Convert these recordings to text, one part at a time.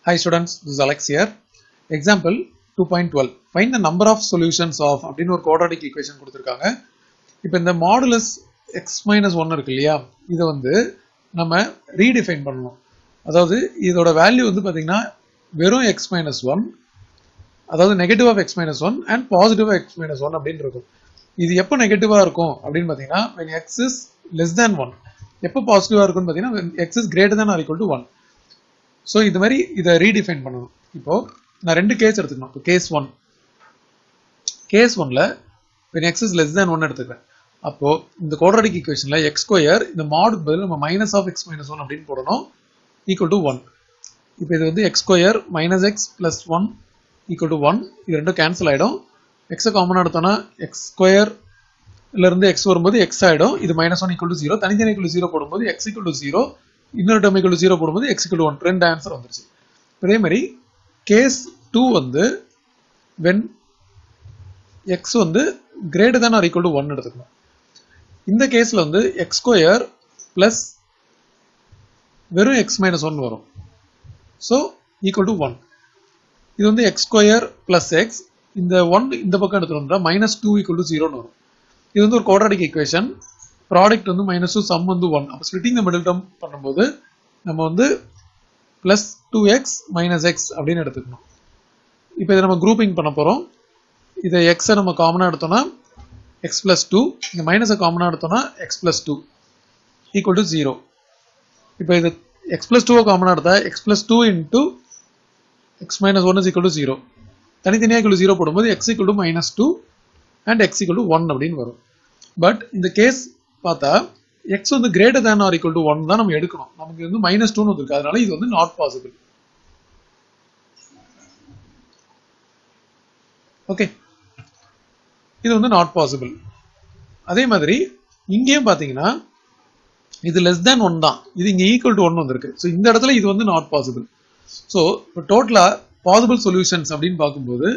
Hi students, this is Alex here. Example 2.12. Find the number of solutions of அப்படின்னு ஒரு quadratic equation கொடுத்துருக்காங்க இப்போ இந்த மாடுலஸ் எக்ஸ் மைனஸ் ஒன் இருக்கு இல்லையா இதை வந்து நம்ம ரீடிஃபைன் பண்ணணும் அதாவது இதோட வேல்யூ வந்து பார்த்தீங்கன்னா வெறும் எக்ஸ் மைனஸ் ஒன் அதாவது negative of x minus one and positive x minus one அப்படின்னு இருக்கும் இது எப்போ நெகட்டிவாக இருக்கும் அப்படின்னு பார்த்தீங்கன்னா when x is less than one எப்போ பாசிட்டிவாக இருக்கும்னு பார்த்தீங்கன்னா x is greater than or equal to one so இது மாதிரி இதை ரீடிஃபைன் பண்ணணும் இப்போ நான் ரெண்டு கேஸ் எடுத்துக்கணும் இப்போ கேஸ் ஒன் கேஸ் ஒன்ல when x is less than one எடுத்துக்கிறேன் அப்போ இந்த குவாட்ரடிக் ஈக்குவேஷன்ல எக்ஸ் ஸ்கொயர் இந்த மாடுக்கு பதில் நம்ம minus of x minus one அப்படின்னு போடணும் ஈக்குவல் டு ஒன் இப்போ இது வந்து x square minus x plus one equal to one இது ரெண்டும் கேன்சல் ஆகிடும் எக்ஸை காமனாக எடுத்தோம்னா எக்ஸ் ஸ்கொயர் இருந்து எக்ஸ் வரும்போது எக்ஸ் ஆகிடும் இது minus one equal to zero தனித்தனி ஈக்குவல் ஜீரோ போடும்போது எக்ஸ் ஈக்குவல் டு ஜீரோ இன்னொரு டேர்ம் ஈக்குவல் ஜீரோ போடும்போது எக்ஸ் ஈக்குவல் ஒன் ரெண்டு ஆன்சர் வந்துருச்சு அதே மாதிரி கேஸ் டூ வந்து வென் எக்ஸ் வந்து greater than or equal to one எடுத்துக்கணும் இந்த கேஸில் வந்து எக்ஸ் ஸ்கொயர் ப்ளஸ் வெறும் எக்ஸ் மைனஸ் ஒன் வரும் ஸோ ஈக்குவல் டு ஒன் இது வந்து எக்ஸ் ஸ்கொயர் ப்ளஸ் எக்ஸ் இந்த ஒன் இந்த பக்கம் எடுத்துட்டோம்னா மைனஸ் டூ ஈக்குவல் டு ஜீரோன்னு வரும் இது வந்து ஒரு குவாட்ராடிக் ஈக்குவேஷன் ப்ராடக்ட் வந்து மைனஸ் டூ சம் வந்து ஒன் அப்போ ஸ்பிளிட்டிங் த மிடில் டேர்ம் பண்ணும்போது நம்ம வந்து plus two x minus x அப்படின்னு எடுத்துக்கணும் இப்போ இதை நம்ம குரூப்பிங் பண்ண போகிறோம் இதை எக்ஸை நம்ம காமனாக எடுத்தோம்னா எக்ஸ் ப்ளஸ் டூ இந்த மைனஸை காமனாக எடுத்தோம்னா x plus two equal to zero இப்போ இது எக்ஸ் ப்ளஸ் டூவை காமனாக எடுத்தால் x plus two into x minus one is equal to zero தனித்தனியாக ஈக்குவல் ஜீரோ போடும்போது x equal to minus two and x equal to one அப்படின்னு வரும் but இந்த கேஸ் பார்த்தா எக்ஸ் வந்து greater than or equal to one தான் நம்ம எடுக்கணும் நமக்கு வந்து மைனஸ் டூன்னு வந்துருக்கு அதனால இது வந்து நாட் பாசிபிள் ஓகே இது வந்து நாட் பாசிபிள் அதே மாதிரி இங்கேயும் பார்த்தீங்கன்னா இது லெஸ் தேன் ஒன் தான் இது இங்கே ஈக்குவல் டு ஒன் வந்திருக்கு ஸோ இந்த இடத்துல இது வந்து நாட் பாசிபிள் ஸோ இப்போ டோட்டலாக பாசிபிள் சொல்யூஷன்ஸ் அப்படின்னு பார்க்கும்போது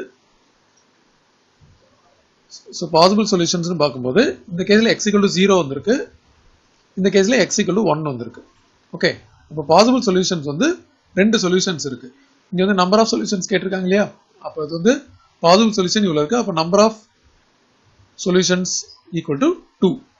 ஸோ பாசிபிள் சொல்யூஷன்ஸ்னு பார்க்கும்போது இந்த கேஸில் எக்ஸிக்கல் டு ஜீரோ வந்திருக்கு இந்த கேஸில் எக்ஸிக்கல் டு ஒன் வந்திருக்கு ஓகே இப்போ பாசிபிள் சொல்யூஷன்ஸ் வந்து ரெண்டு சொல்யூஷன்ஸ் இருக்கு இங்கே வந்து நம்பர் ஆஃப் சொல்யூஷன்ஸ் கேட்டிருக்காங்க இல்லையா அப்போ இது வந்து பாசிபிள் சொல்யூஷன் இவ்வளோ இருக்கு அப்போ number of solutions equal to two